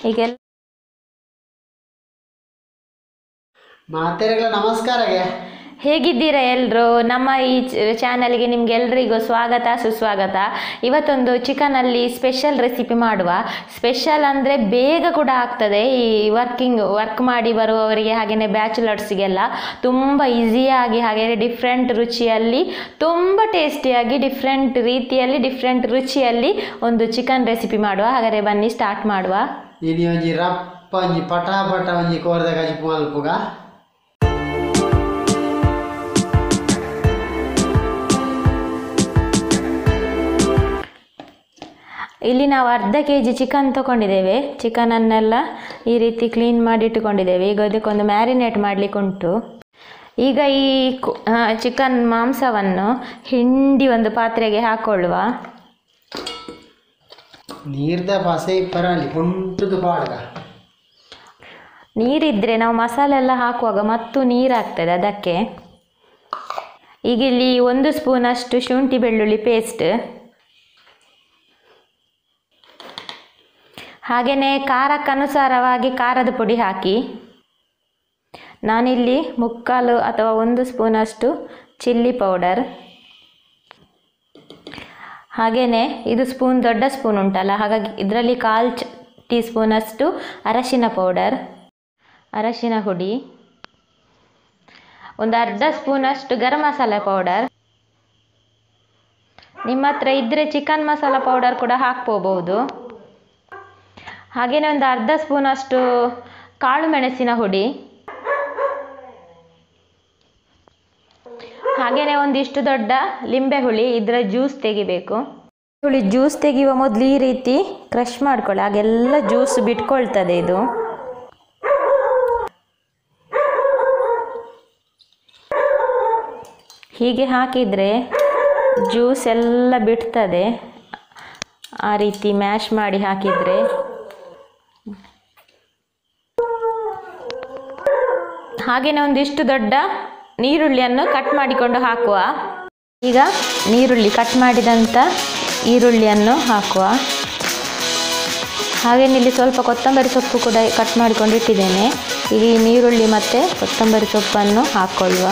ಈಗೆಲ್ಲ ಮಾತೆರೆಗಳ ನಮಸ್ಕಾರಗೆ ಹೇಗಿದ್ದೀರಾ ಎಲ್ಲರೂ ನಮ್ಮ ಈ ಚಾನಲ್ಗೆ ನಿಮ್ಗೆಲ್ರಿಗೂ ಸ್ವಾಗತ ಸುಸ್ವಾಗತ ಇವತ್ತೊಂದು ಚಿಕನಲ್ಲಿ ಸ್ಪೆಷಲ್ ರೆಸಿಪಿ ಮಾಡುವ ಸ್ಪೆಷಲ್ ಅಂದರೆ ಬೇಗ ಕೂಡ ಆಗ್ತದೆ ಈ ವರ್ಕಿಂಗ್ ವರ್ಕ್ ಮಾಡಿ ಬರುವವರಿಗೆ ಹಾಗೆಯೇ ಬ್ಯಾಚುಲರ್ಸ್ಗೆಲ್ಲ ತುಂಬ ಈಸಿಯಾಗಿ ಹಾಗೆ ಡಿಫ್ರೆಂಟ್ ರುಚಿಯಲ್ಲಿ ತುಂಬ ಟೇಸ್ಟಿಯಾಗಿ ಡಿಫ್ರೆಂಟ್ ರೀತಿಯಲ್ಲಿ ಡಿಫ್ರೆಂಟ್ ರುಚಿಯಲ್ಲಿ ಒಂದು ಚಿಕನ್ ರೆಸಿಪಿ ಮಾಡುವ ಹಾಗಾದರೆ ಬನ್ನಿ ಸ್ಟಾರ್ಟ್ ಮಾಡುವ ಇನಿ ಒಂಜಿ ರಪ್ಪ ಒಂಜಿ ಪಟಾಪಟ ಒಂಜಿ ಕೋರ್ದ ಕಜಿಪು ಮಲ್ಪುಗ ಇಲ್ಲಿ ನಾವು ಅರ್ಧ ಕೆ ಜಿ ಚಿಕನ್ ತೊಗೊಂಡಿದ್ದೇವೆ ಚಿಕನನ್ನೆಲ್ಲ ಈ ರೀತಿ ಕ್ಲೀನ್ ಮಾಡಿ ಇಟ್ಟುಕೊಂಡಿದ್ದೇವೆ ಈಗ ಅದಕ್ಕೊಂದು ಮ್ಯಾರಿನೇಟ್ ಮಾಡಲಿಕ್ಕೆ ಉಂಟು ಈಗ ಈ ಚಿಕನ್ ಮಾಂಸವನ್ನು ಹಿಂಡಿ ಒಂದು ಪಾತ್ರೆಗೆ ಹಾಕೊಳ್ಳುವ ನೀರ್ದ ಪಸೆ ಪರಲಿ ಕುಂಟುದು ಪಾಡ್ಗ ನೀರಿದ್ದರೆ ನಾವು ಮಸಾಲೆ ಎಲ್ಲ ಹಾಕುವಾಗ ಮತ್ತು ನೀರಾಗ್ತದೆ ಅದಕ್ಕೆ ಈಗ ಇಲ್ಲಿ ಒಂದು ಸ್ಪೂನಷ್ಟು ಶುಂಠಿ ಬೆಳ್ಳುಳ್ಳಿ ಪೇಸ್ಟ್ ಹಾಗೆಯೇ ಖಾರಕ್ಕನುಸಾರವಾಗಿ ಖಾರದ ಪುಡಿ ಹಾಕಿ ನಾನಿಲ್ಲಿ ಮುಕ್ಕಾಲು ಅಥವಾ ಒಂದು ಸ್ಪೂನಷ್ಟು ಚಿಲ್ಲಿ ಪೌಡರ್ ಹಾಗೆಯೇ ಇದು ಸ್ಪೂನ್ ದೊಡ್ಡ ಸ್ಪೂನ್ ಉಂಟಲ್ಲ ಹಾಗಾಗಿ ಇದರಲ್ಲಿ ಕಾಲು ಚ ಟೀ ಸ್ಪೂನಷ್ಟು ಅರಶಿನ ಪೌಡರ್ ಅರಶಿನ ಹುಡಿ ಒಂದು ಅರ್ಧ ಸ್ಪೂನಷ್ಟು ಗರಂ ಮಸಾಲೆ ಪೌಡರ್ ನಿಮ್ಮ ಹತ್ರ ಇದ್ದರೆ ಚಿಕನ್ ಮಸಾಲ ಪೌಡರ್ ಕೂಡ ಹಾಕ್ಕೋಬಹುದು ಹಾಗೆಯೇ ಒಂದು ಅರ್ಧ ಸ್ಪೂನಷ್ಟು ಕಾಳು ಮೆಣಸಿನ ಹುಡಿ ಹಾಗೆಯೇ ಒಂದಿಷ್ಟು ದೊಡ್ಡ ಲಿಂಬೆ ಹುಳಿ ಇದರ ಜ್ಯೂಸ್ ತೆಗಿಬೇಕು ಹುಳಿ ಜ್ಯೂಸ್ ತೆಗೆಯುವ ಮೊದಲು ಈ ರೀತಿ ಕ್ರಷ್ ಮಾಡ್ಕೊಳ್ಳಿ ಹಾಗೆಲ್ಲ ಜ್ಯೂಸ್ ಬಿಟ್ಕೊಳ್ತದೆ ಇದು ಹೀಗೆ ಹಾಕಿದರೆ ಜ್ಯೂಸ್ ಎಲ್ಲ ಬಿಡ್ತದೆ ಆ ರೀತಿ ಮ್ಯಾಶ್ ಮಾಡಿ ಹಾಕಿದರೆ ಹಾಗೆಯೇ ಒಂದಿಷ್ಟು ದೊಡ್ಡ ನೀರುಳ್ಳಿಯನ್ನು ಕಟ್ ಮಾಡಿಕೊಂಡು ಹಾಕುವ ಈಗ ನೀರುಳ್ಳಿ ಕಟ್ ಮಾಡಿದಂಥ ಈರುಳ್ಳಿಯನ್ನು ಹಾಕುವ ಹಾಗೆಯೇ ಇಲ್ಲಿ ಸ್ವಲ್ಪ ಕೊತ್ತಂಬರಿ ಸೊಪ್ಪು ಕೂಡ ಕಟ್ ಮಾಡಿಕೊಂಡು ಇಟ್ಟಿದ್ದೇನೆ ಈಗ ಈ ನೀರುಳ್ಳಿ ಮತ್ತು ಕೊತ್ತಂಬರಿ ಸೊಪ್ಪನ್ನು ಹಾಕ್ಕೊಳ್ಳುವ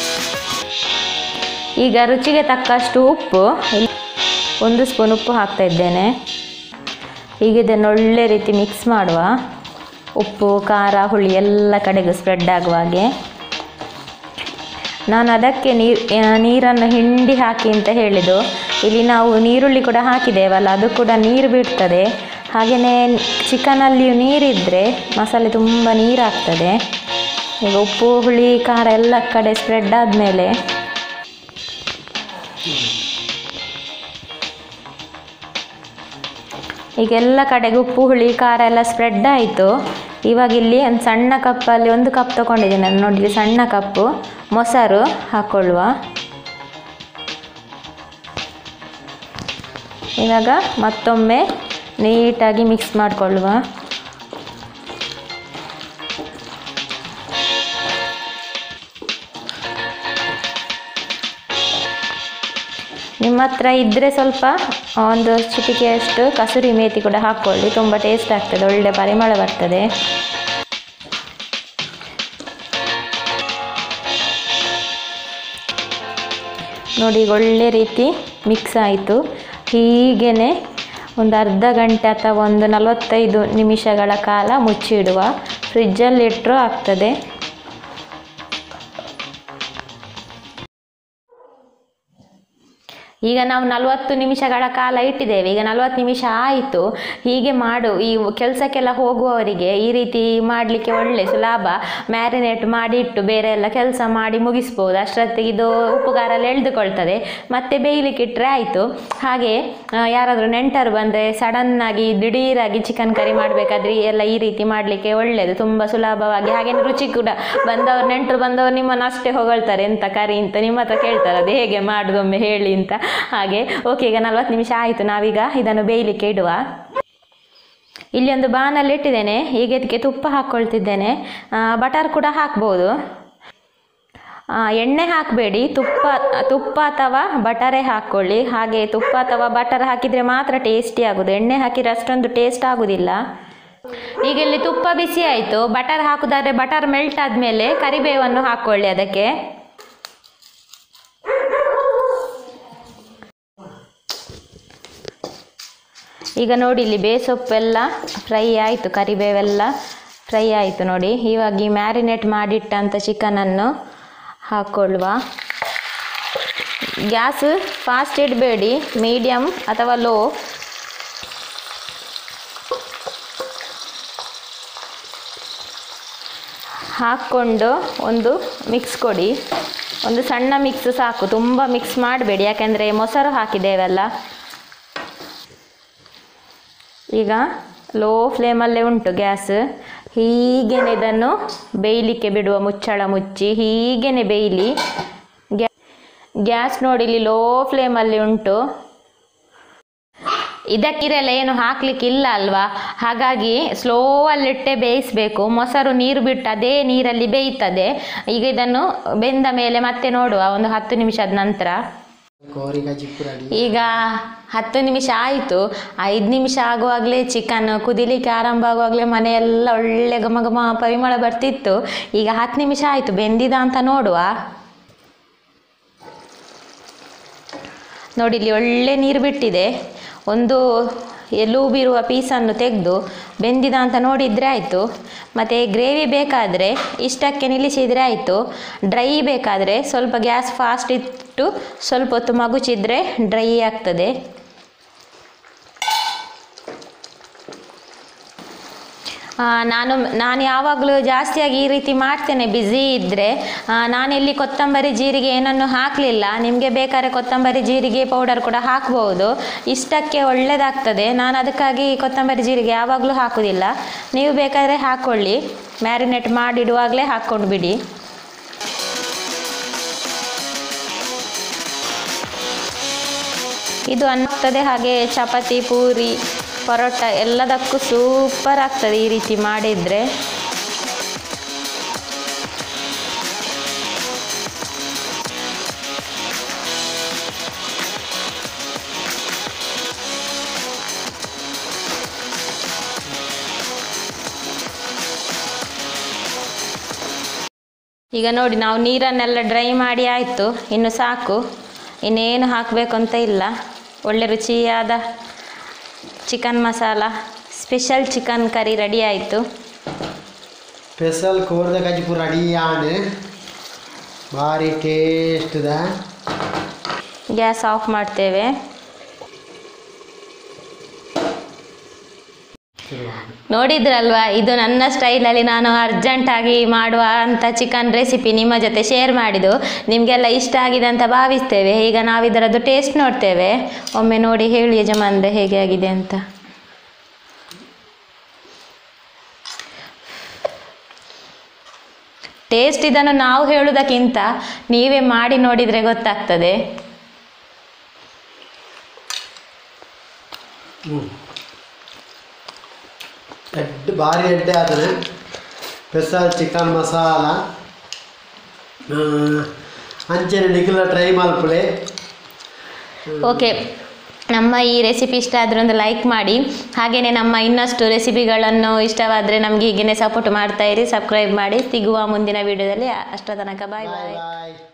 ಈಗ ರುಚಿಗೆ ತಕ್ಕಷ್ಟು ಉಪ್ಪು ಇಲ್ಲಿ ಒಂದು ಸ್ಪೂನ್ ಉಪ್ಪು ಹಾಕ್ತಾ ಇದ್ದೇನೆ ಈಗ ಇದನ್ನು ಒಳ್ಳೆ ರೀತಿ ಮಿಕ್ಸ್ ಮಾಡುವ ಉಪ್ಪು ಖಾರ ಹುಳಿ ಎಲ್ಲ ಕಡೆಗೂ ಸ್ಪ್ರೆಡ್ ಆಗುವ ಹಾಗೆ ನಾನು ಅದಕ್ಕೆ ನೀರು ನೀರನ್ನು ಹಿಂಡಿ ಹಾಕಿ ಅಂತ ಹೇಳಿದ್ದು ಇಲ್ಲಿ ನಾವು ನೀರುಳ್ಳಿ ಕೂಡ ಹಾಕಿದ್ದೇವಲ್ಲ ಅದು ಕೂಡ ನೀರು ಬಿಡ್ತದೆ ಹಾಗೆಯೇ ಚಿಕನಲ್ಲಿಯೂ ನೀರಿದ್ದರೆ ಮಸಾಲೆ ತುಂಬ ನೀರಾಗ್ತದೆ ಈಗ ಉಪ್ಪು ಹುಳಿ ಖಾರ ಎಲ್ಲ ಕಡೆ ಸ್ಪ್ರೆಡ್ ಆದಮೇಲೆ ಈಗ ಎಲ್ಲ ಕಡೆಗೆ ಉಪ್ಪು ಹುಳಿ ಖಾರ ಎಲ್ಲ ಸ್ಪ್ರೆಡ್ ಆಯಿತು ಇವಾಗ ಇಲ್ಲಿ ಒಂದು ಸಣ್ಣ ಕಪ್ಪಲ್ಲಿ ಒಂದು ಕಪ್ ತೊಗೊಂಡಿದ್ದೀನಿ ನಾನು ನೋಡಿ ಇಲ್ಲಿ ಸಣ್ಣ ಕಪ್ಪು ಮೊಸರು ಹಾಕ್ಕೊಳ್ಳುವ ಇವಾಗ ಮತ್ತೊಮ್ಮೆ ನೀಟಾಗಿ ಮಿಕ್ಸ್ ಮಾಡಿಕೊಳ್ಳುವ ನಿಮ್ಮ ಹತ್ರ ಇದ್ದರೆ ಸ್ವಲ್ಪ ಒಂದು ಚಿಟಿಕೆಯಷ್ಟು ಕಸೂರಿ ಮೇಥಿ ಕೂಡ ಹಾಕ್ಕೊಳ್ಳಿ ತುಂಬ ಟೇಸ್ಟ್ ಆಗ್ತದೆ ಒಳ್ಳೆ ಪರಿಮಳ ಬರ್ತದೆ ನೋಡಿ ಈಗ ಒಳ್ಳೆ ರೀತಿ ಮಿಕ್ಸ್ ಆಯಿತು ಹೀಗೇ ಒಂದು ಅರ್ಧ ಗಂಟೆ ಅಥವಾ ಒಂದು ನಲವತ್ತೈದು ನಿಮಿಷಗಳ ಕಾಲ ಮುಚ್ಚಿಡುವ ಫ್ರಿಜ್ಜಲ್ಲಿ ಇಟ್ಟರೂ ಆಗ್ತದೆ ಈಗ ನಾವು ನಲವತ್ತು ನಿಮಿಷಗಳ ಕಾಲ ಇಟ್ಟಿದ್ದೇವೆ ಈಗ ನಲವತ್ತು ನಿಮಿಷ ಆಯಿತು ಹೀಗೆ ಮಾಡು ಈ ಕೆಲಸಕ್ಕೆಲ್ಲ ಹೋಗುವವರಿಗೆ ಈ ರೀತಿ ಮಾಡಲಿಕ್ಕೆ ಒಳ್ಳೆ ಸುಲಭ ಮ್ಯಾರಿನೇಟ್ ಮಾಡಿ ಇಟ್ಟು ಬೇರೆ ಎಲ್ಲ ಕೆಲಸ ಮಾಡಿ ಮುಗಿಸ್ಬೋದು ಅಷ್ಟೊತ್ತಿಗೆ ಇದು ಉಪ್ಪುಗಾರಲ್ಲಿ ಎಳೆದುಕೊಳ್ತದೆ ಮತ್ತೆ ಬೇಯಲಿಕ್ಕೆ ಇಟ್ಟರೆ ಆಯಿತು ಹಾಗೆ ಯಾರಾದರೂ ನೆಂಟರು ಬಂದರೆ ಸಡನ್ನಾಗಿ ದಿಢೀರಾಗಿ ಚಿಕನ್ ಕರಿ ಮಾಡಬೇಕಾದ್ರೆ ಎಲ್ಲ ಈ ರೀತಿ ಮಾಡಲಿಕ್ಕೆ ಒಳ್ಳೆಯದು ತುಂಬ ಸುಲಭವಾಗಿ ಹಾಗೆ ರುಚಿ ಕೂಡ ಬಂದವರು ನೆಂಟರು ಬಂದವರು ನಿಮ್ಮನ್ನು ಅಷ್ಟೇ ಹೊಗಳ್ತಾರೆ ಎಂತ ಕರಿ ಅಂತ ನಿಮ್ಮ ಹತ್ರ ಕೇಳ್ತಾರೆ ಅದು ಹೇಗೆ ಮಾಡೋದೊಮ್ಮೆ ಹೇಳಿ ಅಂತ ಹಾಗೆ ಓಕೆ ಈಗ ನಲ್ವತ್ತು ನಿಮಿಷ ಆಯಿತು ನಾವೀಗ ಇದನ್ನು ಬೇಯಲಿಕ್ಕೆ ಇಡುವ ಇಲ್ಲಿ ಒಂದು ಬಾನಲ್ಲಿ ಇಟ್ಟಿದ್ದೇನೆ ಈಗ ಇದಕ್ಕೆ ತುಪ್ಪ ಹಾಕ್ಕೊಳ್ತಿದ್ದೇನೆ ಬಟರ್ ಕೂಡ ಹಾಕ್ಬೋದು ಆ, ಎಣ್ಣೆ ಹಾಕಬೇಡಿ ತುಪ್ಪ ತುಪ್ಪ ಅಥವಾ ಬಟರೇ ಹಾಕ್ಕೊಳ್ಳಿ ಹಾಗೆ ತುಪ್ಪ ಅಥವಾ ಬಟರ್ ಹಾಕಿದರೆ ಮಾತ್ರ ಟೇಸ್ಟಿ ಆಗೋದು ಎಣ್ಣೆ ಹಾಕಿದರೆ ಅಷ್ಟೊಂದು ಟೇಸ್ಟ್ ಆಗೋದಿಲ್ಲ ಈಗ ಇಲ್ಲಿ ತುಪ್ಪ ಬಿಸಿ ಆಯಿತು ಬಟರ್ ಹಾಕುದಾದ್ರೆ ಬಟರ್ ಮೆಲ್ಟ್ ಆದಮೇಲೆ ಕರಿಬೇವನ್ನು ಹಾಕ್ಕೊಳ್ಳಿ ಅದಕ್ಕೆ ಈಗ ನೋಡಿ ಇಲ್ಲಿ ಬೇಸೊಪ್ಪೆಲ್ಲ ಫ್ರೈ ಆಯಿತು ಕರಿಬೇವೆಲ್ಲ ಫ್ರೈ ಆಯಿತು ನೋಡಿ ಇವಾಗ ಈ ಮ್ಯಾರಿನೇಟ್ ಮಾಡಿಟ್ಟಂಥ ಚಿಕನನ್ನು ಹಾಕ್ಕೊಳ್ಳುವ ಗ್ಯಾಸ್ ಫಾಸ್ಟ್ ಇಡಬೇಡಿ ಮೀಡಿಯಮ್ ಅಥವಾ ಲೋ ಹಾಕ್ಕೊಂಡು ಒಂದು ಮಿಕ್ಸ್ ಕೊಡಿ ಒಂದು ಸಣ್ಣ ಮಿಕ್ಸ್ ಸಾಕು ತುಂಬ ಮಿಕ್ಸ್ ಮಾಡಬೇಡಿ ಯಾಕೆಂದರೆ ಮೊಸರು ಹಾಕಿದ್ದೇವಲ್ಲ ಈಗ ಲೋ ಫ್ಲೇಮಲ್ಲೇ ಉಂಟು ಗ್ಯಾಸ್ ಹೀಗೇನೆ ಇದನ್ನು ಬೇಯಲಿಕ್ಕೆ ಬಿಡುವ ಮುಚ್ಚಳ ಮುಚ್ಚಿ ಹೀಗೇನೆ ಬೇಯಲಿ ಗ್ಯಾ ಗ್ಯಾಸ್ ನೋಡಿ ಇಲ್ಲಿ ಲೋ ಫ್ಲೇಮಲ್ಲಿ ಉಂಟು ಇದಕ್ಕಿರೆಲ್ಲ ಏನು ಹಾಕ್ಲಿಕ್ಕೆ ಇಲ್ಲ ಅಲ್ವಾ ಹಾಗಾಗಿ ಸ್ಲೋ ಅಲ್ಲಿಟ್ಟೆ ಬೇಯಿಸಬೇಕು ಮೊಸರು ನೀರು ಬಿಟ್ಟು ಅದೇ ನೀರಲ್ಲಿ ಬೇಯ್ತದೆ ಈಗ ಇದನ್ನು ಬೆಂದ ಮೇಲೆ ಮತ್ತೆ ನೋಡುವ ಒಂದು ಹತ್ತು ನಿಮಿಷದ ನಂತರ ಕೋರಿಕಾಯಿ ಚಿಪ್ಪು ರೆಡಿ ಈಗ ಹತ್ತು ನಿಮಿಷ ಆಯಿತು ಐದು ನಿಮಿಷ ಆಗುವಾಗಲೇ ಚಿಕನ್ ಕುದಿಲಿಕ್ಕೆ ಆರಂಭ ಆಗುವಾಗಲೇ ಮನೆಯೆಲ್ಲ ಒಳ್ಳೆ ಘಮ ಘಮ ಪರಿಮಳ ಬರ್ತಿತ್ತು ಈಗ ಹತ್ತು ನಿಮಿಷ ಆಯಿತು ಬೆಂದಿದ ಅಂತ ನೋಡುವ ನೋಡಿ ಇಲ್ಲಿ ಒಳ್ಳೆ ನೀರು ಬಿಟ್ಟಿದೆ ಒಂದು ಎಲುಬಿರುವ ಪೀಸನ್ನು ತೆಗೆದು ಬೆಂದಿದ ಅಂತ ನೋಡಿದರೆ ಆಯಿತು ಮತ್ತು ಗ್ರೇವಿ ಬೇಕಾದರೆ ಇಷ್ಟಕ್ಕೆ ನಿಲ್ಲಿಸಿದರೆ ಆಯಿತು ಡ್ರೈ ಬೇಕಾದರೆ ಸ್ವಲ್ಪ ಗ್ಯಾಸ್ ಫಾಸ್ಟ್ ಇಟ್ಟು ಸ್ವಲ್ಪ ಹೊತ್ತು ಮಗುಚಿದ್ರೆ ಡ್ರೈ ಆಗ್ತದೆ ಆ, ನಾನು ನಾನು ಯಾವಾಗಲೂ ಜಾಸ್ತಿಯಾಗಿ ಈ ರೀತಿ ಮಾಡ್ತೇನೆ ಬ್ಯುಸಿ ಇದ್ದರೆ ನಾನಿಲ್ಲಿ ಕೊತ್ತಂಬರಿ ಜೀರಿಗೆ ಏನನ್ನು ಹಾಕಲಿಲ್ಲ ನಿಮಗೆ ಬೇಕಾದ್ರೆ ಕೊತ್ತಂಬರಿ ಜೀರಿಗೆ ಪೌಡರ್ ಕೂಡ ಹಾಕ್ಬೋದು ಇಷ್ಟಕ್ಕೆ ಒಳ್ಳೆಯದಾಗ್ತದೆ ನಾನು ಅದಕ್ಕಾಗಿ ಕೊತ್ತಂಬರಿ ಜೀರಿಗೆ ಯಾವಾಗಲೂ ಹಾಕೋದಿಲ್ಲ ನೀವು ಬೇಕಾದರೆ ಹಾಕ್ಕೊಳ್ಳಿ ಮ್ಯಾರಿನೇಟ್ ಮಾಡಿಡುವಾಗಲೇ ಹಾಕ್ಕೊಂಡು ಬಿಡಿ ಇದು ಅನ್ನಿಸ್ತದೆ ಹಾಗೆ ಚಪಾತಿ ಪೂರಿ ಪರೋಟ ಎಲ್ಲದಕ್ಕೂ ಸೂಪರ್ ಆಗ್ತದೆ ಈ ರೀತಿ ಮಾಡಿದರೆ ಈಗ ನೋಡಿ ನಾವು ನೀರನ್ನೆಲ್ಲ ಡ್ರೈ ಮಾಡಿ ಆಯಿತು ಇನ್ನು ಸಾಕು ಇನ್ನೇನು ಹಾಕಬೇಕು ಅಂತ ಇಲ್ಲ ಒಳ್ಳೆ ರುಚಿಯಾದ chicken masala special chicken curry ready ಆಯಿತು ಸ್ಪೆಷಲ್ ಕೋರಿಕಾಯಿ ಚಿಪ್ಪು ರೆಡಿ ಆನೆ ಭಾರಿ ಟೇಸ್ಟ್ದ ಗ್ಯಾಸ್ ಆಫ್ ಮಾಡ್ತೇವೆ ನೋಡಿದ್ರಲ್ವಾ ಇದು ನನ್ನ ಸ್ಟೈಲಲ್ಲಿ ನಾನು ಅರ್ಜೆಂಟಾಗಿ ಮಾಡುವ ಅಂತ ಚಿಕನ್ ರೆಸಿಪಿ ನಿಮ್ಮ ಜೊತೆ ಶೇರ್ ಮಾಡಿದ್ದು ನಿಮಗೆಲ್ಲ ಇಷ್ಟ ಆಗಿದೆ ಅಂತ ಭಾವಿಸ್ತೇವೆ ಈಗ ನಾವು ಇದರದ್ದು ಟೇಸ್ಟ್ ನೋಡ್ತೇವೆ ಒಮ್ಮೆ ನೋಡಿ ಹೇಳಿ ಯಜಮಾನ್ರೆ ಹೇಗೆ ಆಗಿದೆ ಅಂತ ಟೇಸ್ಟ್ ಇದನ್ನು ನಾವು ಹೇಳುವುದಕ್ಕಿಂತ ನೀವೇ ಮಾಡಿ ನೋಡಿದರೆ ಗೊತ್ತಾಗ್ತದೆ ಹ್ಞೂ ಎಡ್ ಭಾರಿ ಎಡ್ಡೆ ಆದ್ರೆ ಸ್ಪೆಷಲ್ ಚಿಕನ್ ಮಸಾಲ ಆ, ಅಂಚೆನೆ ನಿಖಿಲ ಟ್ರೈ ಮಲ್ಪುಳೆ ಓಕೆ ನಮ್ಮ ಈ ರೆಸಿಪಿ ಇಷ್ಟ ಆದರೆ ಒಂದು ಲೈಕ್ ಮಾಡಿ ಹಾಗೆಯೇ ನಮ್ಮ ಇನ್ನಷ್ಟು ರೆಸಿಪಿಗಳನ್ನು ಇಷ್ಟವಾದರೆ ನಮಗೆ ಹೀಗೇ ಸಪೋರ್ಟ್ ಮಾಡ್ತಾ ಇರಿ ಸಬ್ಸ್ಕ್ರೈಬ್ ಮಾಡಿ ಸಿಗುವ ಮುಂದಿನ ವಿಡಿಯೋದಲ್ಲಿ ಅಷ್ಟೋ ತನಕ ಬಾಯ್ ಬಾಯ್ ಬಾಯ್